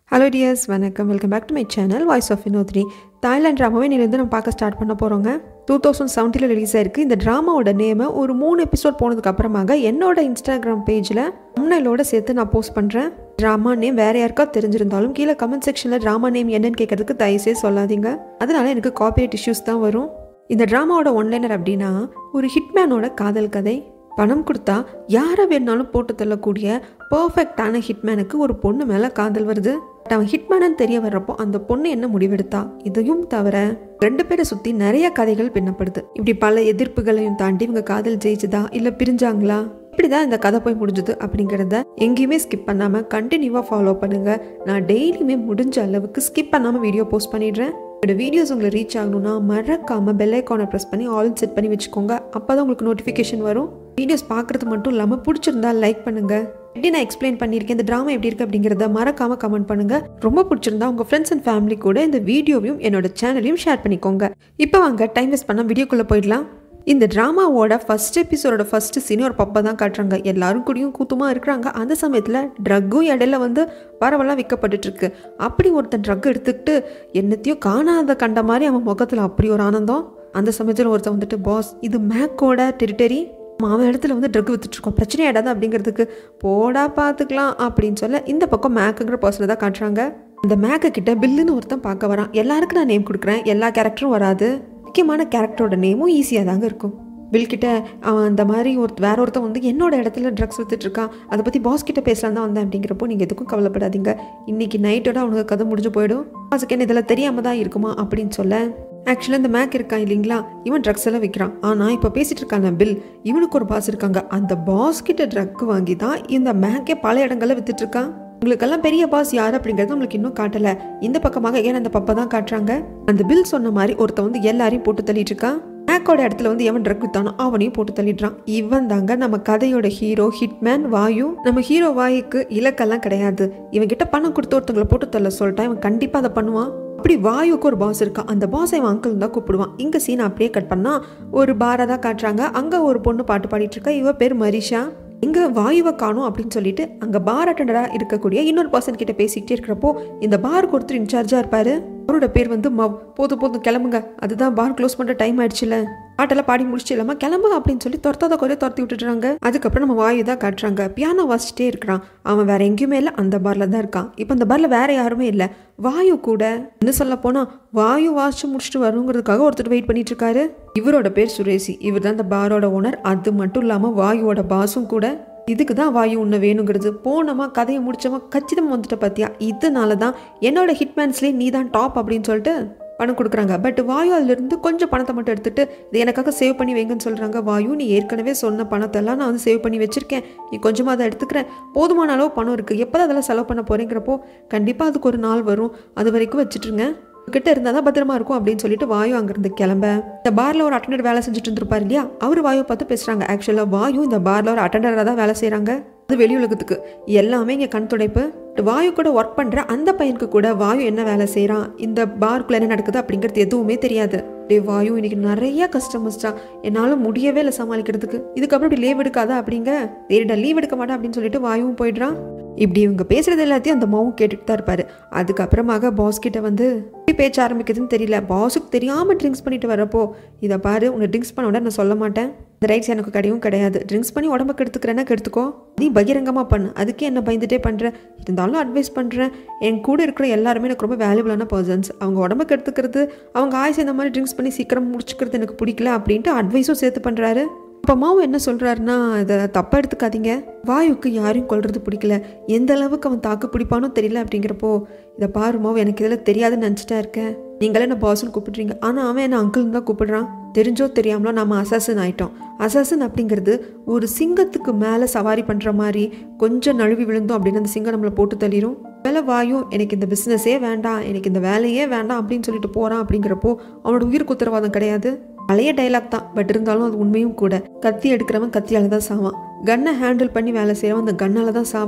hello dears வணக்கம் welcome back to my channel voice of Vinothri Thailand ட்ராமாவே நீலேருந்து நம்ம பார்க்க ஸ்டார்ட் பண்ண போகிறோங்க டூ தௌசண்ட் செவன்ட்டியில் ரிலீஸ் ஆயிருக்கு இந்த ட்ராமாவோட நேமை ஒரு மூணு எபிசோட் போனதுக்கு அப்புறமாக என்னோட இன்ஸ்டாகிராம் பேஜில் முன்னலோட சேர்த்து நான் போஸ்ட் பண்ணுறேன் ட்ராமா நேம் வேற யாருக்கா தெரிஞ்சிருந்தாலும் கீழே கமெண்ட் செக்ஷனில் ட்ராமா நேம் என்னன்னு கேட்கறதுக்கு தயவுசே சொல்லாதீங்க அதனால எனக்கு காப்பிரைட் இஷ்யூஸ் தான் வரும் இந்த ட்ராமாவோட ஒன்லைனர் அப்படின்னா ஒரு ஹிட்மேனோட காதல் கதை பணம் கொடுத்தா யாரை வேணாலும் போட்டு தள்ளக்கூடிய பர்ஃபெக்டான ஹிட்மேனுக்கு ஒரு பொண்ணு மேலே காதல் வருது பட் அவன் ஹிட்மேனு தெரிய வர்றப்போ அந்த பொண்ணு என்ன முடிவெடுத்தா இதையும் தவிர ரெண்டு பேரை சுற்றி நிறைய கதைகள் பின்னப்படுது இப்படி பல எதிர்ப்புகளையும் தாண்டி இவங்க காதல் ஜெயிச்சுதா இல்லை பிரிஞ்சாங்களா இப்படிதான் இந்த கதை போய் முடிஞ்சுது அப்படிங்கிறத எங்கேயுமே ஸ்கிப் பண்ணாமல் கண்டினியூவாக ஃபாலோ பண்ணுங்க நான் டெய்லியுமே முடிஞ்ச அளவுக்கு ஸ்கிப் பண்ணாமல் வீடியோ போஸ்ட் பண்ணிடுறேன் என்னோட வீடியோஸ் உங்களுக்கு ரீச் ஆகணும்னா மறக்காம பெல் ஐக்கானை ப்ரெஸ் பண்ணி ஆல் செட் பண்ணி வச்சுக்கோங்க அப்போ தான் உங்களுக்கு நோட்டிஃபிகேஷன் வரும் வீடியோஸ் பார்க்குறது மட்டும் இல்லாமல் பிடிச்சிருந்தா லைக் பண்ணுங்க எப்படி நான் எக்ஸ்பிளைன் பண்ணியிருக்கேன் இந்த ட்ராமா எப்படி இருக்கு அப்படிங்கிறத மறக்காம கமெண்ட் பண்ணுங்க ரொம்ப பிடிச்சிருந்தா உங்க ஃப்ரெண்ட்ஸ் அண்ட் ஃபேமிலி கூட இந்த வீடியோவையும் என்னோட சேனலையும் ஷேர் பண்ணிக்கோங்க இப்போ வாங்க டைம் வேஸ்ட் பண்ண வீடியோக்குள்ளே போயிடலாம் இந்த ட்ராமாவோட ஃபர்ஸ்ட் எபிசோடோட ஃபர்ஸ்ட் சீனே ஒரு பப்பை தான் காட்டுறாங்க எல்லாரும் கூடயும் கூத்துமா இருக்கிறாங்க அந்த சமயத்தில் ட்ரக்கும் இடையில வந்து பரவலாக விற்கப்பட்டுட்டு இருக்கு அப்படி ஒருத்தன் ட்ரக் எடுத்துக்கிட்டு என்னத்தையோ காணாத கண்ட மாதிரி அவன் முகத்தில் அப்படி ஒரு ஆனந்தம் அந்த சமயத்தில் ஒருத்தன் வந்துட்டு பாஸ் இது மேக்கோட டெரிட்டரி அவன் இடத்துல வந்து ட்ரக் வித்துட்ருக்கோம் பிரச்சனை ஆயிடாது அப்படிங்கிறதுக்கு போடா பார்த்துக்கலாம் அப்படின்னு சொல்ல இந்த பக்கம் மேக்குங்கிற பர்சனை தான் காட்டுறாங்க அந்த மேக்க கிட்ட பில்லுன்னு ஒருத்தன் பார்க்க வரான் எல்லாருக்கும் நான் நேம் கொடுக்குறேன் எல்லா கேரக்டரும் வராது முக்கியமான கேரக்டரோட நேமும் ஈஸியாக தாங்க இருக்கும் பில் கிட்ட அவன் அந்த மாதிரி ஒரு வேற ஒருத்தன் வந்து என்னோட இடத்துல ட்ரக்ஸ் வித்துட்டு இருக்கான் அதை பற்றி பாஸ் கிட்ட பேசலாம் தான் வந்தேன் அப்படிங்கிறப்போ நீங்கள் எதுக்கும் கவலைப்படாதீங்க இன்னைக்கு நைட்டோட அவனுக்கு கதை முடிஞ்சு போயிடும் பாஸுக்கு என்ன இதெல்லாம் தெரியாம தான் இருக்குமா அப்படின்னு சொல்ல ஆக்சுவலாக இந்த மேக் இருக்கான் இல்லைங்களா இவன் ட்ரக்ஸ் எல்லாம் விற்கிறான் ஆனால் இப்போ பேசிட்டு இருக்கான பில் இவனுக்கு ஒரு பாஸ் இருக்காங்க அந்த பாஸ் கிட்ட ட்ரக் வாங்கி தான் இந்த மேக்கே பல இடங்கள்ல வித்துட்டு இருக்கான் உங்களுக்கெல்லாம் பெரிய பாஸ் யார் அப்படிங்கிறது உங்களுக்கு இன்னும் காட்டல இந்த பக்கமாக ஏன் அந்த பப்பை தான் காட்டுறாங்க அந்த பில் சொன்ன மாதிரி ஒருத்தன் வந்து எல்லாரையும் போட்டு தள்ளிட்டு இருக்கான் மேக்கோட இடத்துல வந்து எவன் ட்ரக் வித்தானோ அவனையும் போட்டு தள்ளிடுறான் இவன் தாங்க நம்ம கதையோட ஹீரோ ஹிட்மேன் வாயு நம்ம ஹீரோ வாயுக்கு இலக்கெல்லாம் கிடையாது இவன் கிட்ட பணம் கொடுத்து ஒருத்தவங்களை போட்டு தள்ள சொல்லிட்டான் இவன் கண்டிப்பாக அதை பண்ணுவான் அப்படி வாயுக்கு ஒரு பாஸ் இருக்கான் அந்த பாஸை இவன் அங்கிள் தான் கூப்பிடுவான் இங்கே சீன் அப்படியே கட் பண்ணா ஒரு பாரை தான் காட்டுறாங்க அங்கே ஒரு பொண்ணு பாட்டு பாடிட்டு இருக்கா இவ பேர் மரிஷா இங்கே வாயுவை காணும் அப்படின்னு சொல்லிட்டு அங்கே பார் அட்டண்டராக இருக்கக்கூடிய இன்னொரு பர்சன் கிட்ட பேசிக்கிட்டே இருக்கிறப்போ இந்த பாருக்கு ஒருத்தர் இன்சார்ஜாக இருப்பாரு அவரோட பேர் வந்து மவ் போதும் போதும் கிளம்புங்க அதுதான் பார் க்ளோஸ் பண்ணுற டைம் ஆயிடுச்சுல பாட்டெல்லாம் பாடி முடிச்சு இல்லாமல் கிளம்பு அப்படின்னு சொல்லி துரத்தாத குறைய துரத்தி விட்டுடுறாங்க அதுக்கப்புறம் நம்ம வாயு தான் காட்டுறாங்க பியானோ வாசிச்சிட்டே இருக்கிறான் அவன் வேற எங்கேயுமே இல்லை அந்த பாரில் தான் இருக்கான் இப்போ அந்த பாரில் வேற யாருமே இல்லை வாயு கூட என்ன சொல்ல போனால் வாயு வாசிச்சு முடிச்சுட்டு வருங்கிறதுக்காக ஒருத்தர் வெயிட் பண்ணிட்டு இருக்காரு இவரோட பேர் சுரேசி இவர் தான் இந்த பாரோட ஓனர் அது மட்டும் இல்லாமல் வாயுவோட பாஸும் கூட இதுக்கு தான் வாயு உன்னை வேணுங்கிறது போனோமா கதையை முடிச்சோமா கச்சிதமாக வந்துட்ட பார்த்தியா இதனால தான் என்னோட ஹிட்மேன்ஸ்லேயே நீ தான் டாப் அப்படின்னு சொல்லிட்டு பணம் கொடுக்குறாங்க பட் வாயு அதிலிருந்து கொஞ்சம் பணத்தை மட்டும் எடுத்துட்டு இது எனக்காக சேவ் பண்ணி வைங்கன்னு சொல்கிறாங்க வாயு நீ ஏற்கனவே சொன்ன பணத்தெல்லாம் நான் வந்து சேவ் பண்ணி வச்சுருக்கேன் நீ கொஞ்சமாக அதை எடுத்துக்கிறேன் போதுமான அளவு பணம் இருக்குது எப்போ அதெல்லாம் செலவு பண்ண போகிறேங்கிறப்போ கண்டிப்பாக அதுக்கு ஒரு நாள் வரும் அது வரைக்கும் வச்சுட்ருங்க கிட்ட இருந்தால் தான் பத்திரமா இருக்கும் அப்படின்னு சொல்லிட்டு வாயு அங்கேருந்து கிளம்ப இந்த பார்ல ஒரு அட்டண்டர் வேலை செஞ்சுட்டு இருந்திருப்பாரு இல்லையா அவர் வாயு பார்த்து பேசுறாங்க ஆக்சுவலாக வாயு இந்த பார்ல ஒரு அட்டண்டராக தான் வேலை செய்கிறாங்க அது வெளி உலகத்துக்கு எல்லாமே இங்கே கண் துடைப்பு வாயு கூட ஒர்க் பண்ணுற அந்த பையனுக்கு கூட வாயு என்ன வேலை செய்கிறான் இந்த பார்க்குள்ள என்ன நடக்குது அப்படிங்கிறது எதுவுமே தெரியாது டே வாயு இன்னைக்கு நிறைய கஸ்டமர்ஸ் தான் என்னால் முடியவே இல்லை சமாளிக்கிறதுக்கு இதுக்கப்புறம் இப்படி லீவ் எடுக்காதா அப்படிங்க சரிடா லீவ் எடுக்க மாட்டேன் அப்படின்னு சொல்லிட்டு வாயுவும் போயிடுறான் இப்படி இவங்க பேசுறது எல்லாத்தையும் அந்த மாவும் கேட்டுட்டு தான் இருப்பாரு அதுக்கப்புறமாக பாஸ் கிட்ட வந்து எப்படி பேச்ச ஆரம்பிக்குதுன்னு தெரியல பாஸுக்கு தெரியாமல் ட்ரிங்க்ஸ் பண்ணிட்டு வரப்போ இதை பாரு உன்னை ட்ரிங்க்ஸ் பண்ண விட நான் சொல்ல மாட்டேன் இந்த ரைட்ஸ் எனக்கு கிடையவும் கிடையாது ட்ரிங்க்ஸ் பண்ணி உடம்பு கெடுத்துக்கிறேன்னா கெடுத்துக்கோ நீ பகிரங்கமாக பண்ணு அதுக்கே என்ன பயந்துட்டே பண்ணுறேன் இருந்தாலும் அட்வைஸ் பண்ணுறேன் என் கூட இருக்கிற எல்லாருமே எனக்கு ரொம்ப வேல்யூபிளான பர்சன்ஸ் அவங்க உடம்பு கெடுத்துக்கிறது அவங்க ஆயுஸ் இந்த மாதிரி ட்ரிங்க்ஸ் பண்ணி சீக்கிரம் முடிச்சுக்கிறது எனக்கு பிடிக்கல அப்படின்ட்டு அட்வைஸும் சேர்த்து பண்ணுறாரு இப்போ மாவு என்ன சொல்கிறாருன்னா இதை தப்பாக எடுத்துக்காதீங்க வாயுக்கு யாரையும் கொல்றது பிடிக்கல எந்த அளவுக்கு அவன் தாக்கு பிடிப்பானோ தெரியல அப்படிங்கிறப்போ இதை பாரு மாவு எனக்கு இதில் தெரியாதுன்னு நினச்சிட்டா இருக்கேன் நீங்களே என்ன பாஸ்ன்னு கூப்பிடுறீங்க ஆனால் அவன் என்ன அங்கிள்னு தான் கூப்பிடுறான் தெரிஞ்சோ தெரியாமலோ நம்ம அசாசன் ஆயிட்டோம் அசாசன் அப்படிங்கிறது ஒரு சிங்கத்துக்கு மேலே சவாரி பண்ணுற மாதிரி கொஞ்சம் நழுவி விழுந்தோம் அப்படின்னு அந்த சிங்கம் நம்மளை போட்டு தள்ளிடும் வேலை வாயும் எனக்கு இந்த பிஸ்னஸே வேண்டாம் எனக்கு இந்த வேலையே வேண்டாம் அப்படின்னு சொல்லிட்டு போகிறான் அப்படிங்கிறப்போ அவனோட உயிருக்கு உத்தரவாதம் கிடையாது பழைய டைலாக் தான் பட் இருந்தாலும் அது உண்மையும் கூட கத்தி எடுக்கிறவன் கத்தியால தான் சாவான் கன்னை ஹேண்டில் பண்ணி வேலை செய்கிறவன் அந்த கண்ணால தான் சாவான்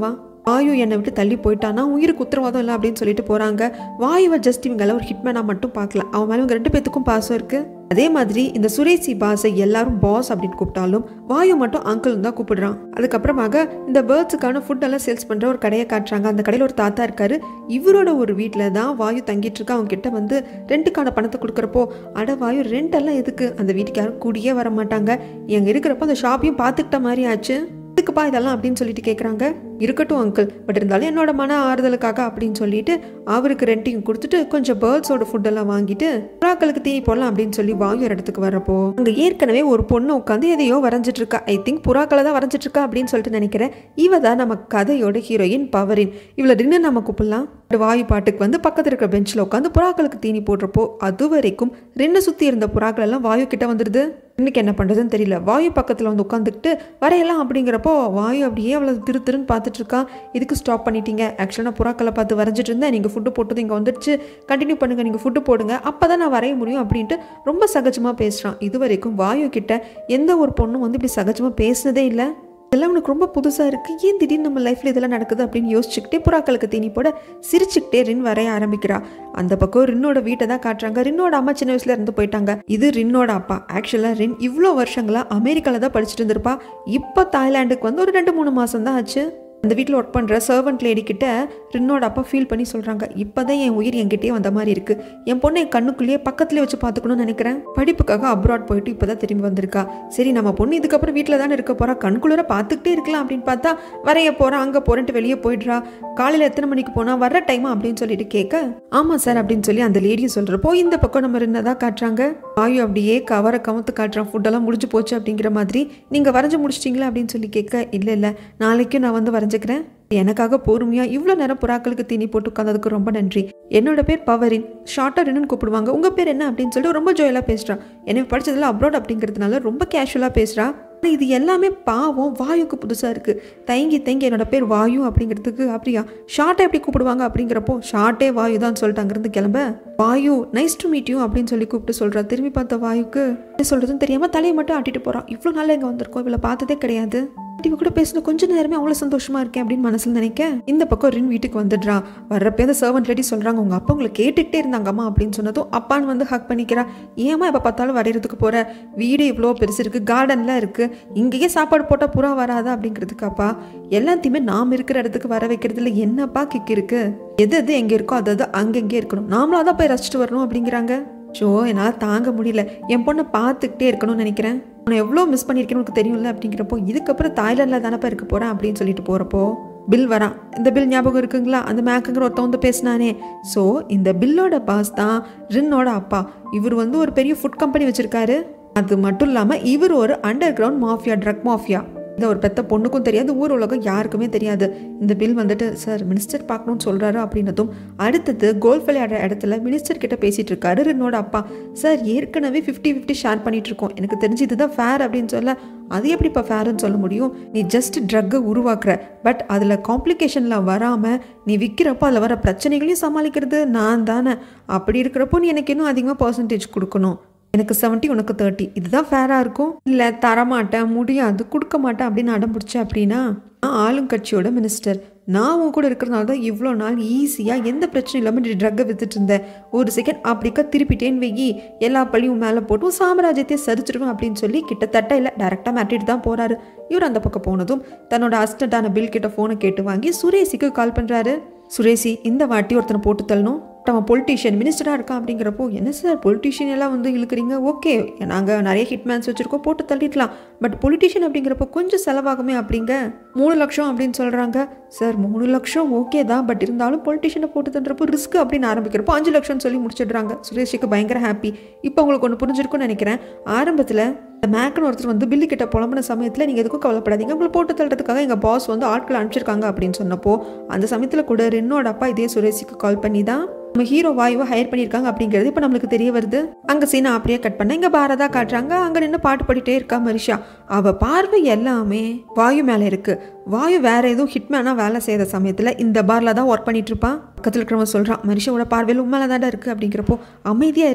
வாயு என்னை விட்டு தள்ளி போயிட்டானா உயிருக்கு உத்தரவாதம் இல்லை அப்படின்னு சொல்லிட்டு போறாங்க வாயுவை ஜஸ்ட் இவங்கள ஒரு ஹிட்மேனா மட்டும் பார்க்கலாம் அவன் மேலே இவங்க ரெண்டு பேத்துக்கும் பாசம் இருக்கு அதே மாதிரி இந்த சுரேசி பாஸை எல்லாரும் பாஸ் அப்படின்னு கூப்பிட்டாலும் வாயு மட்டும் அங்கிள் தான் கூப்பிடுறான் அதுக்கப்புறமாக இந்த பேர்ட்ஸுக்கான ஃபுட் எல்லாம் சேல்ஸ் பண்ற ஒரு கடையை காட்டுறாங்க அந்த கடையில் ஒரு தாத்தா இருக்காரு இவரோட ஒரு வீட்டில் தான் வாயு தங்கிட்டு இருக்கா அவங்க கிட்ட வந்து ரெண்டுக்கான பணத்தை கொடுக்குறப்போ அட வாயு ரெண்ட் எல்லாம் எதுக்கு அந்த வீட்டுக்கு யாரும் கூடியே வர மாட்டாங்க எங்க இருக்கிறப்போ அந்த ஷாப்பையும் பார்த்துக்கிட்ட மாதிரி ஆச்சு எதுக்குப்பா இதெல்லாம் அப்படின்னு சொல்லிட்டு கேட்குறாங்க இருக்கட்டும் அங்கிள் பட் இருந்தாலும் என்னோட மன ஆறுதலுக்காக அப்படின்னு சொல்லிட்டு அவருக்கு ரெண்டிங் கொடுத்துட்டு கொஞ்சம் பேர்ட்ஸோட ஃபுட்டெல்லாம் வாங்கிட்டு புறாக்களுக்கு தீ போடலாம் அப்படின்னு சொல்லி வாங்கி ஒரு இடத்துக்கு வரப்போ அங்கே ஏற்கனவே ஒரு பொண்ணு உட்காந்து எதையோ வரைஞ்சிட்டு இருக்கா ஐ திங்க் புறாக்களை தான் வரைஞ்சிட்டு இருக்கா அப்படின்னு சொல்லிட்டு நினைக்கிறேன் இவ தான் நம்ம கதையோட ஹீரோயின் பவரின் இவளை டின்னு நம்ம கூப்பிடலாம் வாயு பாட்டுக்கு வந்து பக்கத்தில் இருக்கிற பெஞ்சில் உட்காந்து புறாக்களுக்கு தீனி போடுறப்போ அது வரைக்கும் ரெண்டு சுற்றி இருந்த புறாக்கள் எல்லாம் வாயு கிட்ட வந்துடுது இன்னைக்கு என்ன பண்ணுறதுன்னு தெரியல வாயு பக்கத்தில் வந்து உட்காந்துக்கிட்டு வரையலாம் அப்படிங்கிறப்போ வாயு அப்படியே அவ்வளோ திரு திருன்னு பார்த்துட்டு இருக்கா இதுக்கு ஸ்டாப் பண்ணிட்டீங்க ஆக்சுவலாக நான் புறாக்களை பார்த்து வரைஞ்சிட்டு இருந்தேன் நீங்கள் ஃபுட்டு போட்டது இங்கே வந்துடுச்சு கண்டினியூ பண்ணுங்கள் நீங்கள் ஃபுட்டு போடுங்க அப்போ தான் நான் வரைய முடியும் அப்படின்ட்டு ரொம்ப சகஜமாக பேசுகிறான் இது வரைக்கும் வாயு கிட்ட எந்த ஒரு பொண்ணும் வந்து இப்படி சகஜமாக பேசினதே இல்லை இதெல்லாம் உனக்கு ரொம்ப புதுசாக இருக்குது ஏன் திடீர்னு நம்ம லைஃப்பில் இதெல்லாம் நடக்குது அப்படின்னு யோசிச்சுக்கிட்டே புறாக்களுக்கு தீனி போட சிரிச்சுக்கிட்டே ரின் வரைய ஆரம்பிக்கிறா அந்த பக்கம் ரின்னோட வீட்டை தான் காட்டுறாங்க ரின்னோட அம்மா சின்ன வயசுல இருந்து போயிட்டாங்க இது ரின்னோட அப்பா ஆக்சுவலாக ரின் இவ்வளோ வருஷங்களா அமெரிக்காவில் தான் படிச்சுட்டு இருந்திருப்பா இப்போ தாய்லாந்துக்கு வந்து ஒரு ரெண்டு மூணு மாதம் தான் ஆச்சு அந்த வீட்டில் ஒர்க் பண்ணுற சர்வன்ட் லேடி கிட்ட ரின்னோட அப்பா ஃபீல் பண்ணி சொல்கிறாங்க இப்போ தான் என் உயிர் என்கிட்டயே வந்த மாதிரி இருக்குது என் பொண்ணை என் கண்ணுக்குள்ளேயே பக்கத்துலேயே வச்சு பார்த்துக்கணும்னு நினைக்கிறேன் படிப்புக்காக அப்ராட் போயிட்டு இப்போ தான் திரும்பி வந்திருக்கா சரி நம்ம பொண்ணு இதுக்கப்புறம் வீட்டில் தானே இருக்க போகிறா கண்குளிர பார்த்துக்கிட்டே இருக்கலாம் அப்படின்னு பார்த்தா வரைய போகிறா அங்கே போகிறேன்ட்டு வெளியே போயிடுறா காலையில் எத்தனை மணிக்கு போனால் வர்ற டைமா அப்படின்னு சொல்லிட்டு கேட்க ஆமாம் சார் அப்படின்னு சொல்லி அந்த லேடியும் சொல்கிறப்போ இந்த பக்கம் நம்ம ரின்னதாக காட்டுறாங்க ஆயு அப்படியே கவரை கமத்து காட்டுறான் ஃபுட்டெல்லாம் முடிஞ்சு போச்சு அப்படிங்கிற மாதிரி நீங்கள் வரைஞ்சு முடிச்சிட்டிங்களா அப்படின்னு சொல்லி கேட்க இல்லை இல்லை நாளைக்கும் நான் வந்து வரைஞ்சிக்கிறேன் எனக்காக பொறுமையாக இவ்வளோ நேரம் புறாக்களுக்கு தீனி போட்டு உட்காந்ததுக்கு ரொம்ப நன்றி என்னோட பேர் பவரின் ஷார்ட்டாக ரின்னு கூப்பிடுவாங்க உங்கள் பேர் என்ன அப்படின்னு சொல்லிட்டு ரொம்ப ஜோயலாக பேசுகிறான் எனக்கு படிச்சதுல அப்ராட் அப்படிங்கிறதுனால ரொம்ப கேஷுவலாக பேசுகிறா ஆனா இது எல்லாமே பாவம் வாயுக்கு புதுசாக இருக்குது தயங்கி தயங்கி என்னோட பேர் வாயு அப்படிங்கிறதுக்கு அப்படியா ஷார்ட்டை எப்படி கூப்பிடுவாங்க அப்படிங்கிறப்போ ஷார்ட்டே வாயு தான் சொல்லிட்டு அங்கேருந்து கிளம்ப வாயு நைஸ் டு மீட் யூ அப்படின்னு சொல்லி கூப்பிட்டு சொல்கிறா திரும்பி பார்த்த வாயுக்கு என்ன சொல்கிறதுன்னு தெரியாமல் தலையை மட்டும் ஆட்டிட்டு போகிறான் இவ்வளோ நாள் எங்கே வந்திருக்கோம் இவளை பார்த்ததே கிடையாது இவ கூட பேசின கொஞ்ச நேரமே அவ்வளோ சந்தோஷமா இருக்கேன் அப்படின்னு மனசுல நினைக்க இந்த பக்கம் ரின் வீட்டுக்கு வந்துடுறா வர்றப்ப அந்த சர்வன்ட் லேடி சொல்றாங்க உங்க அப்பா உங்களை கேட்டுக்கிட்டே இருந்தாங்கம்மா அப்படின்னு சொன்னதும் அப்பான்னு வந்து ஹக் பண்ணிக்கிறா ஏமா எப்போ பார்த்தாலும் வரைகிறதுக்கு போற வீடு இவ்வளோ பெருசு இருக்கு கார்டன்லாம் இருக்கு இங்கேயே சாப்பாடு போட்டால் புறா வராதா அப்படிங்கிறதுக்கு அப்பா எல்லாத்தையுமே நாம் இருக்கிற இடத்துக்கு வர வைக்கிறதுல என்னப்பா கிக் இருக்கு எது எது எங்கே இருக்கோ அது அது அங்கங்கே இருக்கணும் நாமளும் அதான் போய் ரசிச்சுட்டு வரணும் அப்படிங்கிறாங்க ஷோ என்னால் தாங்க முடியல என் பொண்ணை பார்த்துக்கிட்டே இருக்கணும்னு நினைக்கிறேன் உன்னை எவ்வளோ மிஸ் பண்ணியிருக்கேன்னு உனக்கு தெரியும்ல அப்படிங்கிறப்போ இதுக்கப்புறம் தாய்லாண்டில் தானப்பா இருக்க போகிறேன் அப்படின்னு சொல்லிட்டு போகிறப்போ பில் வரான் இந்த பில் ஞாபகம் இருக்குங்களா அந்த மேக்குங்கிற ஒருத்தன் வந்து பேசினானே ஸோ இந்த பில்லோட பாஸ் தான் ரின்னோட அப்பா இவர் வந்து ஒரு பெரிய ஃபுட் கம்பெனி வச்சுருக்காரு அது மட்டும் இல்லாமல் இவர் ஒரு underground mafia drug mafia இந்த ஒரு பெத்த பொண்ணுக்கும் தெரியாது ஊர் உலகம் யாருக்குமே தெரியாது இந்த பில் வந்துட்டு சார் மினிஸ்டர் பார்க்கணும்னு சொல்கிறாரு அப்படின்னதும் அடுத்தது கோல்ஃப் விளையாடுற இடத்துல மினிஸ்டர் கிட்ட பேசிட்டு இருக்காரு என்னோட அப்பா சார் ஏற்கனவே ஃபிஃப்டி ஃபிஃப்டி ஷேர் பண்ணிட்டு இருக்கோம் எனக்கு தெரிஞ்சு இதுதான் ஃபேர் அப்படின்னு சொல்ல அது எப்படிப்பா ஃபேர்னு சொல்ல முடியும் நீ ஜஸ்ட் ட்ரக்கை உருவாக்குற பட் அதில் காம்ப்ளிகேஷன்லாம் வராமல் நீ விற்கிறப்போ அதில் வர பிரச்சனைகளையும் சமாளிக்கிறது நான் தானே அப்படி இருக்கிறப்போ நீ எனக்கு இன்னும் அதிகமாக பர்சன்டேஜ் கொடுக்கணும் எனக்கு செவன்ட்டி உனக்கு தேர்ட்டி இதுதான் ஃபேராக இருக்கும் இல்லை தரமாட்டேன் முடியாது கொடுக்க மாட்டேன் அப்படின்னு அடம் பிடிச்சேன் அப்படின்னா நான் ஆளுங்கட்சியோட மினிஸ்டர் நான் உன் கூட இருக்கிறதுனால தான் இவ்வளோ நாள் ஈஸியாக எந்த பிரச்சனையும் இல்லாமல் நீ ட்ரக்கை வித்துட்டு இருந்தேன் ஒரு செகண்ட் அப்படிக்கா திருப்பிட்டேன்னு வெயி எல்லா பழியும் மேலே போட்டு உன் சாம்ராஜ்யத்தையே சரிச்சிடுவேன் அப்படின்னு சொல்லி கிட்டத்தட்ட இல்லை டேரெக்டாக மாட்டிட்டு தான் போகிறாரு இவர் அந்த பக்கம் போனதும் தன்னோட அசிஸ்டண்டான பில் கிட்ட ஃபோனை கேட்டு வாங்கி சுரேஷிக்கு கால் பண்ணுறாரு சுரேஷி இந்த வாட்டி ஒருத்தனை போட்டு தள்ளணும் அவன் பொலிட்டீஷியன் மினிஸ்டராக இருக்கான் அப்படிங்கிறப்போ என்ன சார் பொலிட்டீஷியன் எல்லாம் வந்து இழுக்கிறீங்க ஓகே நாங்கள் நிறைய ஹிட்மேன்ஸ் வச்சுருக்கோம் போட்டு தள்ளிடலாம் பட் பொலிட்டீஷியன் அப்படிங்கிறப்போ கொஞ்சம் செலவாகுமே அப்படிங்க மூணு லட்சம் அப்படின்னு சொல்கிறாங்க சார் மூணு லட்சம் ஓகே தான் பட் இருந்தாலும் பொலிட்டீஷியனை போட்டு தள்ளுறப்போ ரிஸ்க் அப்படின்னு ஆரம்பிக்கிறப்போ அஞ்சு லட்சம்னு சொல்லி முடிச்சிடுறாங்க சுரேஷுக்கு பயங்கர ஹாப்பி இப்போ உங்களுக்கு ஒன்று புரிஞ்சிருக்கும்னு நினைக்கிறேன் ஆரம்பத்தில் மேக்கன் ஒருத்தர் வந்து பில்லு கிட்ட புலம்புன சமயத்தில் நீங்கள் எதுக்கும் கவலைப்படாதீங்க உங்களை போட்டு தள்ளுறதுக்காக எங்கள் பாஸ் வந்து ஆட்கள் அனுப்பிச்சிருக்காங்க அப்படின்னு சொன்னப்போ அந்த சமயத்தில் கூட என்னோட அப்பா இதே சுரேஷுக்கு கால் பண்ணி தான் நம்ம ஹீரோ வாயுவை ஹையர் பண்ணியிருக்காங்க அப்படிங்கிறது இப்போ நம்மளுக்கு தெரிய வருது அங்கே சீனை அப்படியே கட் பண்ண இங்கே பாரதா காட்டுறாங்க அங்கே நின்று பாட்டு பாடிட்டே இருக்கா மரிஷா அவள் பார்வை எல்லாமே வாயு மேலே இருக்கு வாயு வேற எதுவும் ஹிட்மேனாக வேலை செய்கிற சமயத்தில் இந்த பாரில் தான் ஒர்க் பண்ணிட்டு இருப்பான் பக்கத்தில் இருக்கிறவங்க சொல்கிறான் மரிஷாவோட பார்வையில் உண்மையில தாண்டா இருக்குது அப்படிங்கிறப்போ அமைதியாக இரு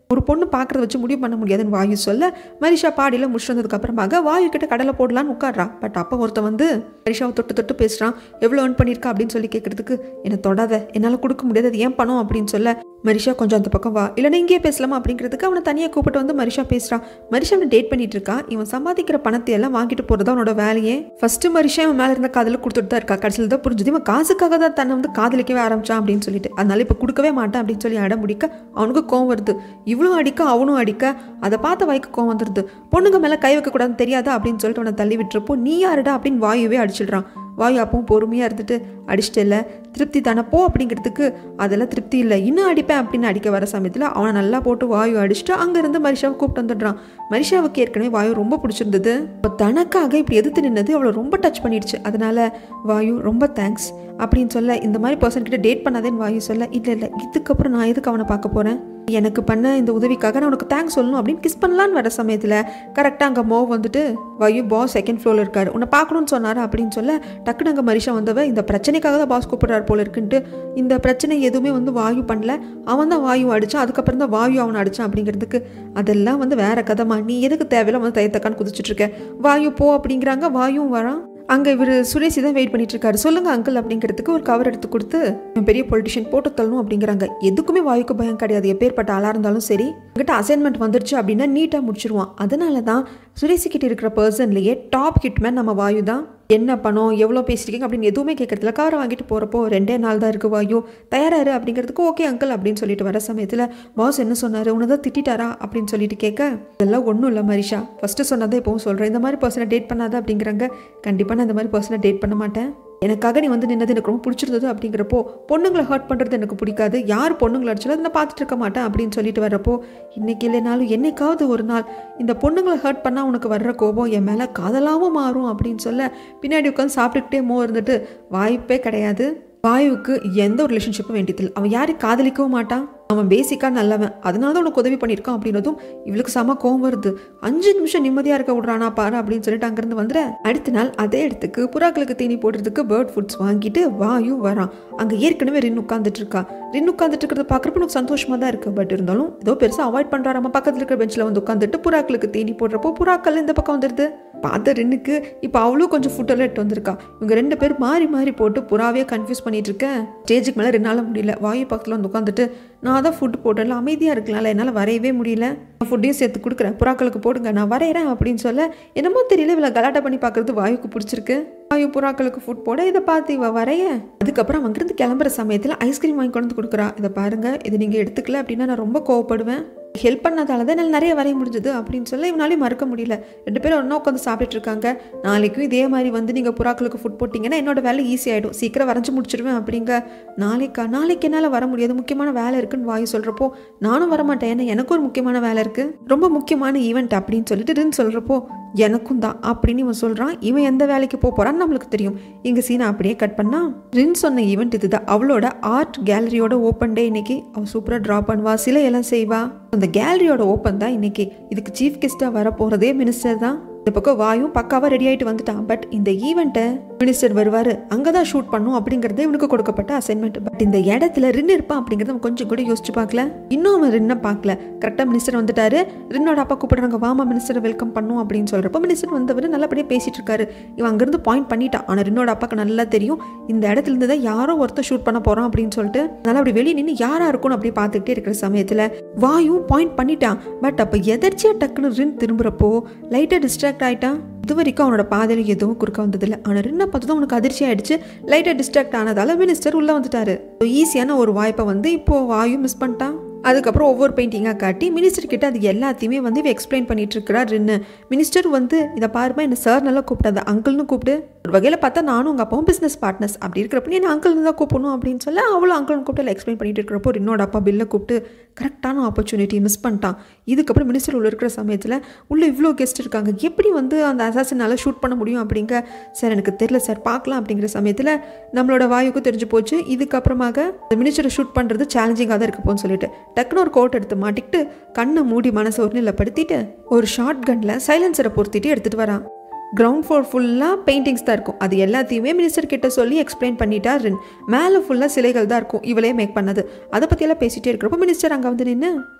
ஒரு பொண்ணு பார்க்கறத வச்சு முடிவு பண்ண முடியாதுன்னு வாயு சொல்ல மரிஷா பாடியில் முடிச்சு வந்ததுக்கு அப்புறமாக வாயு கிட்ட கடலை போடலான்னு உட்காடுறா பட் அப்போ ஒருத்தன் வந்து மரிஷாவை தொட்டு தொட்டு பேசுகிறான் எவ்வளோ earn பண்ணியிருக்கா அப்படின்னு சொல்லி கேட்கறதுக்கு என்னை தொடாத என்னால் கொடுக்க முடியாது அது ஏன் பணம் அப்படின்னு சொல்ல மரிஷா கொஞ்சம் அந்த பக்கம் வா இல்லைன்னா இங்கேயே பேசலாமா அப்படிங்கிறதுக்கு அவனை தனியாக கூப்பிட்டு வந்து மரிஷா பேசுகிறான் மரிஷா அவனை டேட் பண்ணிட்டு இருக்கா இவன் சம்பாதிக்கிற பணத்தை எல்லாம் வாங்கிட்டு போகிறது அவனோட வேலையே ஃபர்ஸ்ட் மரிஷா இவன் மேலே இருந்த காதல கொடுத்துட்டு தான் இருக்கா கடைசியில் தான் புரிஞ்சுது இவன் காசுக்காக தான் தன்னை வந்து காதலிக்கவே ஆரம்பிச்சான் அப்படின்னு சொல்லிட்டு அதனால இப்போ கொடுக்கவே மாட்டேன் அப்படின்னு சொல்லி அடம் முடிக்க அவனுக்கு கோவம் வருது இவ்வளோ அடிக்க அவனும் அடிக்க அதை பார்த்த வாய்க்கு கோவம் வந்துடுது பொண்ணுங்க மேலே கை வைக்கக்கூடாதுன்னு தெரியாதா அப்படின்னு சொல்லிட்டு அவனை தள்ளி விட்டுறப்போ நீ யாருடா அப்படின்னு வாயுவே அடிச்சிடுறான் வாயு அப்பவும் பொறுமையாக இருந்துட்டு அடிச்சிட்டு இல்லை திருப்தி தானே போ அப்படிங்கிறதுக்கு அதெல்லாம் திருப்தி இல்லை இன்னும் அடிப்பேன் அப்படின்னு அடிக்க வர சமயத்தில் அவனை நல்லா போட்டு வாயு அடிச்சுட்டு அங்கேருந்து மரிஷாவை கூப்பிட்டு வந்துடுறான் மரிஷாவுக்கு ஏற்கனவே வாயு ரொம்ப பிடிச்சிருந்தது இப்போ தனக்காக இப்படி எதிர்த்து நின்னது அவளை ரொம்ப டச் பண்ணிடுச்சு அதனால வாயு ரொம்ப தேங்க்ஸ் அப்படின்னு சொல்ல இந்த மாதிரி பர்சன் கிட்ட டேட் பண்ணாதேன்னு வாயு சொல்ல இல்லை இல்லை இதுக்கப்புறம் நான் எதுக்கு அவனை பார்க்க போகிறேன் எனக்கு பண்ண இந்த உதவிக்காக நான் உனக்கு தேங்க்ஸ் சொல்லணும் அப்படின்னு கிஸ் பண்ணலான்னு வர சமயத்தில் கரெக்டாக அங்கே மோ வந்துட்டு வாயு பாஸ் செகண்ட் ஃப்ளோரில் இருக்காரு உன்னை பார்க்கணும்னு சொன்னார் அப்படின்னு சொல்ல டக்குனு அங்கே மரிஷா வந்தவ இந்த பிரச்சனைக்காக தான் பாஸ் கூப்பிடுறாரு போல இருக்குன்ட்டு இந்த பிரச்சனை எதுவுமே வந்து வாயு பண்ணல அவன் தான் வாயு அடித்தான் அதுக்கப்புறம் தான் வாயு அவனை அடித்தான் அப்படிங்கிறதுக்கு அதெல்லாம் வந்து வேற கதைமா நீ எதுக்கு தேவையில்ல வந்து தயத்தக்கான்னு குதிச்சுட்டு இருக்க வாயு போ அப்படிங்கிறாங்க வாயும் வரான் அங்கே இவர் சுரேஷ் தான் வெயிட் பண்ணிட்டு இருக்காரு சொல்லுங்க அங்கிள் அப்படிங்கிறதுக்கு ஒரு கவர் எடுத்து கொடுத்து இவன் பெரிய பொலிட்டிஷியன் போட்டு தள்ளணும் அப்படிங்கிறாங்க எதுக்குமே வாயுக்கு பயம் கிடையாது எப்பேற்பட்ட ஆளாக இருந்தாலும் சரி உங்ககிட்ட அசைன்மெண்ட் வந்துருச்சு அப்படின்னா நீட்டாக முடிச்சிருவான் அதனால தான் சுரேஷ் கிட்ட இருக்கிற பர்சன்லேயே டாப் ஹிட்மேன் நம்ம வாயு தான் என்ன பணம் எவ்வளோ பேசிருக்கீங்க அப்படின்னு எதுவுமே கேட்கறதுல காரை வாங்கிட்டு போகிறப்போ ரெண்டே நாள் தான் இருக்கு வாயு தயாராரு அப்படிங்கிறதுக்கு ஓகே அங்கிள் அப்படின்னு சொல்லிட்டு வர சமயத்தில் பாஸ் என்ன சொன்னார் உன்னை தான் திட்டாரா அப்படின்னு சொல்லிட்டு கேட்க இதெல்லாம் ஒன்றும் இல்லை மரிஷா ஃபஸ்ட்டு சொன்னதை இப்போவும் சொல்கிறேன் இந்த மாதிரி பர்சனை டேட் பண்ணாத அப்படிங்கிறாங்க கண்டிப்பாக நான் இந்த மாதிரி பர்சனை டேட் பண்ண மாட்டேன் எனக்காக நீ வந்து நின்னது எனக்கு ரொம்ப பிடிச்சிருந்தது அப்படிங்கிறப்போ பொண்ணுங்களை ஹர்ட் பண்ணுறது எனக்கு பிடிக்காது யார் பொண்ணுங்களை அடிச்சாலும் அதை நான் பார்த்துட்டு இருக்க மாட்டேன் அப்படின்னு சொல்லிட்டு வரப்போ இன்னைக்கு இல்லைனாலும் என்னைக்காவது ஒரு நாள் இந்த பொண்ணுங்களை ஹர்ட் பண்ணால் உனக்கு வர்ற கோபம் என் மேலே காதலாகவும் மாறும் அப்படின்னு சொல்ல பின்னாடி உட்காந்து சாப்பிட்டுக்கிட்டே மோ இருந்துட்டு வாய்ப்பே கிடையாது வாயுவுக்கு எந்த ஒரு ரிலேஷன்ஷிப்பும் வேண்டியதில்லை அவன் யாரையும் காதலிக்கவும் மாட்டான் அவன் பேசிக்காக நல்லவன் அதனால தான் உனக்கு உதவி பண்ணியிருக்கான் அப்படின்னதும் இவளுக்கு செம கோவம் வருது அஞ்சு நிமிஷம் நிம்மதியாக இருக்க விட்றானா பாரு அப்படின்னு சொல்லிட்டு அங்கேருந்து வந்துற அடுத்த நாள் அதே இடத்துக்கு புறாக்களுக்கு தீனி போடுறதுக்கு பேர்ட் ஃபுட்ஸ் வாங்கிட்டு வாயு வரான் அங்கே ஏற்கனவே ரின் உட்காந்துட்டு இருக்கா ரின் உட்காந்துட்டு இருக்கிறத பார்க்குறப்ப எனக்கு சந்தோஷமாக தான் இருக்குது பட் இருந்தாலும் ஏதோ பெருசாக அவாய்ட் பண்ணுறாரு நம்ம பக்கத்தில் இருக்கிற பெஞ்சில் வந்து உட்காந்துட்டு புறாக்களுக்கு தீனி போடுறப்போ புறாக்கள் இந்த பக்கம் வந்துடுது பார்த்த ரின்னுக்கு இப்போ அவளும் கொஞ்சம் ஃபுட்டெல்லாம் எடுத்து வந்திருக்கா இவங்க ரெண்டு பேர் மாறி மாறி போட்டு புறாவே கன்ஃபியூஸ் பண்ணிட்டு இருக்கேன் ஸ்டேஜுக்கு மேலே ரெண்டு நாள் முடியல வாயு பக்கத்தில் வந்து உட்காந்துட்டு நான் தான் ஃபுட் போட்டேன்ல அமைதியாக இருக்கலாம்ல என்னால் வரையவே முடியல நான் ஃபுட்டையும் சேர்த்து கொடுக்குறேன் புறாக்களுக்கு போடுங்க நான் வரைகிறேன் அப்படின்னு சொல்ல என்னமோ தெரியல இவளை கலாட்டா பண்ணி பார்க்குறது வாயுக்கு பிடிச்சிருக்கு வாயு புறாக்களுக்கு ஃபுட் போட இதை பார்த்து இவ வரைய அதுக்கப்புறம் அங்கிருந்து கிளம்புற சமயத்தில் ஐஸ்கிரீம் வாங்கி கொண்டு வந்து கொடுக்குறா இதை பாருங்க இது நீங்கள் எடுத்துக்கல அப்படின்னா நான் ரொம்ப கோவப்படுவேன் ஹெல்ப் பண்ணதால தான் என்னால் நிறைய வரைய முடிஞ்சது அப்படின்னு சொல்ல இவனாலையும் மறக்க முடியல ரெண்டு பேரும் ஒன்றா உட்காந்து சாப்பிட்டுட்டு இருக்காங்க நாளைக்கும் இதே மாதிரி வந்து நீங்கள் புறாக்களுக்கு ஃபுட் போட்டிங்கன்னா என்னோட வேலை ஈஸி ஆகிடும் சீக்கிரம் வரைஞ்சி முடிச்சிடுவேன் அப்படிங்க நாளைக்கா நாளைக்கு என்னால் வர முடியாது முக்கியமான வேலை இருக்குன்னு வாயு சொல்கிறப்போ நானும் வரமாட்டேன் ஏன்னா எனக்கு ஒரு முக்கியமான வேலை இருக்குது ரொம்ப முக்கியமான ஈவெண்ட் அப்படின்னு சொல்லிட்டு ரின் சொல்கிறப்போ எனக்கும் தான் அப்படின்னு இவன் சொல்கிறான் இவன் எந்த வேலைக்கு போக போகிறான்னு நம்மளுக்கு தெரியும் இங்கே சீனை அப்படியே கட் பண்ணா ரின் சொன்ன ஈவெண்ட் இதுதான் அவளோட ஆர்ட் கேலரியோட ஓப்பன் டே இன்னைக்கு அவள் சூப்பராக ட்ரா பண்ணுவா சிலையெல்லாம் செய்வா அந்த கேலரியோட ஓப்பன் தான் இன்னைக்கு இதுக்கு சீஃப் கெஸ்ட்டாக வர போகிறதே மினிஸ்டர் தான் இந்த பக்கம் வாயும் பக்காவாக ரெடி ஆகிட்டு வந்துட்டான் பட் இந்த ஈவெண்ட்டை மினிஸ்டர் வருவார் அங்கே தான் ஷூட் பண்ணும் அப்படிங்கிறது இவனுக்கு கொடுக்கப்பட்ட அசைன்மெண்ட் பட் இந்த இடத்துல ரின் இருப்பான் அப்படிங்கிறத அவன் கொஞ்சம் கூட யோசிச்சு பார்க்கல இன்னும் அவன் ரின்னை பார்க்கல கரெக்டாக மினிஸ்டர் வந்துட்டாரு ரின்னோட அப்பா கூப்பிடுறாங்க வாமா மினிஸ்டரை வெல்கம் பண்ணும் அப்படின்னு சொல்கிறப்ப மினிஸ்டர் வந்தவர் நல்லபடியாக பேசிட்டு இருக்காரு இவன் அங்கேருந்து பாயிண்ட் பண்ணிட்டான் ஆனால் ரின்னோட அப்பாக்கு நல்லா தெரியும் இந்த இடத்துல இருந்து தான் யாரோ ஒருத்தர் ஷூட் பண்ண போகிறான் அப்படின்னு சொல்லிட்டு நல்லா அப்படி வெளியே நின்று யாராக இருக்கும்னு அப்படி பார்த்துக்கிட்டே இருக்கிற சமயத்தில் வாயும் பாயிண்ட் பண்ணிட்டான் பட் அப்போ எதர்ச்சியாக டக்குன்னு ரின் திரும்புறப்போ லைட்டாக டிஸ்ட்ராக்ட் ஆகிட்டான் இது வரைக்கும் அவனோட பாதையில் எதுவும் குறுக்க வந்ததில்லை ஆனால் ரின்னை பார்த்து அவனுக்கு அதிர்ச்சி ஆயிடுச்சு லைட்டாக டிஸ்ட்ராக்ட் ஆனதால மினிஸ்டர் உள்ளே வந்துட்டாரு ஈஸியான ஒரு வாய்ப்பை வந்து இப்போ வாயும் மிஸ் பண்ணிட்டான் அதுக்கப்புறம் ஒவ்வொரு பெயிண்டிங்காக காட்டி மினிஸ்டர் கிட்ட அது எல்லாத்தையுமே வந்து இவ எக்ஸ்பிளைன் பண்ணிட்டு இருக்கிறார் ரின்னு மினிஸ்டர் வந்து இதை பாருமா என்ன சார் நல்லா கூப்பிடாத அங்கிள்னு கூப்பிடு ஒரு வகையில் பார்த்தா நானும் உங்கள் அப்பாவும் பிஸ்னஸ் பார்ட்னர்ஸ் அப்படி இருக்கிறப்ப நீ அங்கிள்னு தான் கூப்பிடணும் அப்படின்னு சொல்ல அவளும் அங்கிள்னு கூப்பிட்டு எக்ஸ்பிளைன் பண்ணிட்டு இருக்கிறப்போ ரின்னோட அப்பா பில்லை கூப்பிட்டு கரெக்டான ஆப்பர்ச்சுனிட்டி மிஸ் பண்ணிட்டான் இதுக்கப்புறம் மினிஸ்டர் உள்ள இருக்கிற சமயத்தில் உள்ள இவ்வளோ கெஸ்ட் இருக்காங்க எப்படி வந்து அந்த அசாசனால் ஷூட் பண்ண முடியும் அப்படிங்க சார் எனக்கு தெரியல சார் பார்க்கலாம் அப்படிங்கிற சமயத்தில் நம்மளோட வாயுக்கும் தெரிஞ்சு போச்சு இதுக்கப்புறமாக இந்த மினிஸ்டரை ஷூட் பண்ணுறது சேலஞ்சிங்காக தான் இருக்கப்போன்னு சொல்லிட்டு டக்குன்னு ஒரு கோட் எடுத்து மாட்டிக்கிட்டு கண்ணை மூடி மனசை ஒரு நிலைப்படுத்திட்டு ஒரு ஷார்ட் கன்னில் சைலன்சரை பொருத்திட்டு எடுத்துகிட்டு வரான் கிரவுண்ட் ஃப்ளோர் ஃபுல்லாக பெயிண்டிங்ஸ் தான் இருக்கும் அது எல்லாத்தையுமே மினிஸ்டர் கிட்ட சொல்லி எக்ஸ்பிளைன் பண்ணிட்டா ரின் மேலே ஃபுல்லாக சிலைகள் தான் இருக்கும் இவளே மேக் பண்ணது அதை பற்றியெல்லாம் பேசிகிட்டே இருக்கிறப்போ மினிஸ்டர் அங்கே வந்து நின்று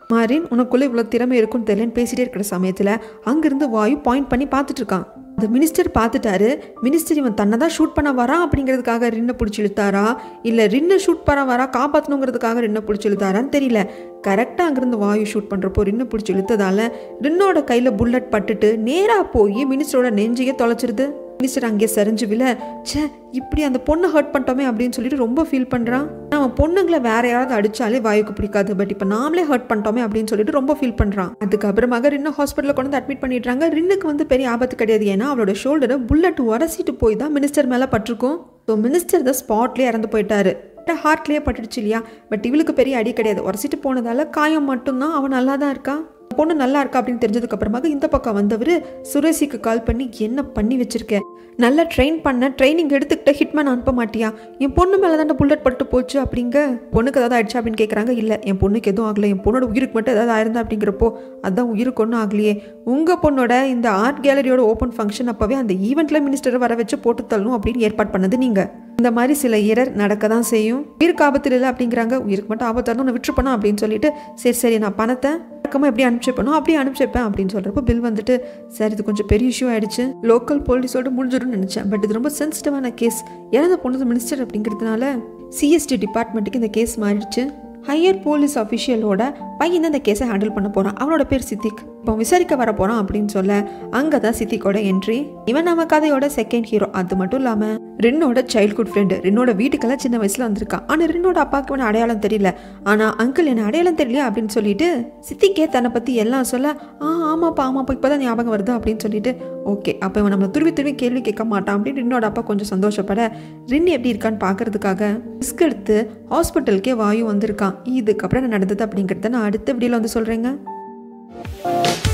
மாரின் உனக்குள்ள இவ்வளோ திறமை இருக்குன்னு தெரியலன்னு பேசிட்டே இருக்கிற சமயத்தில் அங்கிருந்து வாயு பாயிண்ட் பண்ணி பார்த்துட்டு இருக்கான் அந்த மினிஸ்டர் பார்த்துட்டாரு மினிஸ்டர் இவன் தன்னை தான் ஷூட் பண்ண வரான் அப்படிங்கிறதுக்காக ரின்னை பிடிச்சி இழுத்தாரா இல்லை ரின்னை ஷூட் பண்ண வரா காப்பாற்றணுங்கிறதுக்காக ரின்னை பிடிச்சி இழுத்தாரான்னு தெரியல கரெக்டாக அங்கேருந்து வாயு ஷூட் பண்ணுறப்போ ரின்னை பிடிச்சி இழுத்ததால ரின்னோட கையில் புல்லட் பட்டுட்டு நேராக போய் மினிஸ்டரோட நெஞ்சையே தொலைச்சிருது மினிஸ்டர் அங்கேயே சரிஞ்சு விழ ச்சே இப்படி அந்த பொண்ணை ஹர்ட் பண்ணிட்டோமே அப்படின்னு சொல்லிட்டு ரொம்ப ஃபீல் பண்ணுறான் நம்ம பொண்ணுங்களை வேற யாராவது அடிச்சாலே வாயுக்கு பிடிக்காது பட் இப்போ நாமளே ஹர்ட் பண்ணிட்டோமே அப்படின்னு சொல்லிட்டு ரொம்ப ஃபீல் பண்ணுறான் அதுக்கப்புறமாக ரின்னு ஹாஸ்பிட்டலில் கொண்டு வந்து அட்மிட் பண்ணிடுறாங்க ரின்னுக்கு வந்து பெரிய ஆபத்து கிடையாது ஏன்னா அவளோட ஷோல்டரை புல்லட் உரசிட்டு போய் தான் மினிஸ்டர் மேலே பட்டிருக்கும் ஸோ மினிஸ்டர் தான் ஸ்பாட்லேயே இறந்து போயிட்டாரு ஹார்ட்லேயே பட்டுடுச்சு இல்லையா பட் இவளுக்கு பெரிய அடி கிடையாது உரசிட்டு போனதால காயம் மட்டும்தான் அவன் நல்லா தான் இருக்கா பொண்ணு நல்லா இருக்கா அப்படின்னு தெரிஞ்சதுக்கு அப்புறமாக இந்த பக்கம் வந்தவர் சுரேஷிக்கு கால் பண்ணி என்ன பண்ணி வச்சிருக்க நல்லா ட்ரெயின் பண்ண ட்ரைனிங் எடுத்துக்கிட்ட ஹிட்மேன் அனுப்ப மாட்டியா என் பொண்ணு மேலே தான் புல்லட் பட்டு போச்சு அப்படிங்க பொண்ணுக்கு ஏதாவது ஆயிடுச்சா அப்படின்னு கேட்குறாங்க இல்லை என் பொண்ணுக்கு எதுவும் ஆகலை என் பொண்ணோட உயிருக்கு மட்டும் ஏதாவது ஆயிருந்தா அப்படிங்கிறப்போ அதான் உயிருக்கு ஒன்றும் ஆகலையே உங்கள் பொண்ணோட இந்த ஆர்ட் கேலரியோட ஓப்பன் ஃபங்க்ஷன் அப்போவே அந்த ஈவெண்ட்டில் மினிஸ்டரை வர வச்சு போட்டு தள்ளணும் அப்படின்னு ஏற்பாடு பண்ணது நீங்கள் இந்த மாதிரி சில இரர் நடக்க தான் செய்யும் உயிருக்கு ஆபத்து இல்லை அப்படிங்கிறாங்க உயிருக்கு மட்டும் ஆபத்தாக இருந்தால் நான் விட்டுருப்பேனா அப்படின்னு சொல்லிட்டு சரி சரி நான் பணத்தை பக்கமாக எப்படி அனுப்பிச்சிப்பேனோ அப்படியே அனுப்பிச்சிப்பேன் அப்படின்னு சொல்கிறப்போ பில் வந்துட்டு சார் இது கொஞ்சம் பெரிய இஷ்யூ ஆயிடுச்சு லோக்கல் போலீஸோட முடிஞ்சிடும்னு நினச்சேன் பட் இது ரொம்ப சென்சிட்டிவான கேஸ் இறந்த பொண்ணு மினிஸ்டர் அப்படிங்கிறதுனால சிஎஸ்டி டிபார்ட்மெண்ட்டுக்கு இந்த கேஸ் மாறிடுச்சு ஹையர் போலீஸ் அஃபிஷியலோட பையன் தான் இந்த கேஸை ஹேண்டில் பண்ண போகிறான் அவனோட பேர் சித்திக் இப்போ விசாரிக்க வர போகிறான் அப்படின்னு சொல்ல அங்கே தான் சித்திக்கோட என்ட்ரி இவன் நம்ம கதையோட செகண்ட் ஹீரோ அது மட்டும் இல்லாமல் ரின்னோட சைல்ட்ஹுட் ஃப்ரெண்டு ரின்னோட வீட்டுக்கெல்லாம் சின்ன வயசில் வந்திருக்கான் ஆனால் ரின்னோட அப்பாவுக்கு இவன் அடையாளம் தெரியல ஆனால் அங்கிள் என்ன அடையாளம் தெரியல அப்படின்னு சொல்லிட்டு சித்திக்கே தன்னை பற்றி எல்லாம் சொல்ல ஆ ஆமாப்பா ஆமாப்பா இப்போ தான் ஞாபகம் வருது அப்படின்னு சொல்லிட்டு ஓகே அப்போ இவன் நம்ம துருவி துருவி கேள்வி கேட்க மாட்டான் அப்படின்னு ரின்னோட அப்பா கொஞ்சம் சந்தோஷப்பட ரின் எப்படி இருக்கான்னு பார்க்கறதுக்காக ரிஸ்க் எடுத்து ஹாஸ்பிட்டலுக்கே வாயு வந்திருக்கான் இதுக்கப்புறம் என்ன நடந்தது அப்படிங்கிறத நான் அடுத்த வீடியோவில் வந்து சொல்கிறேங்க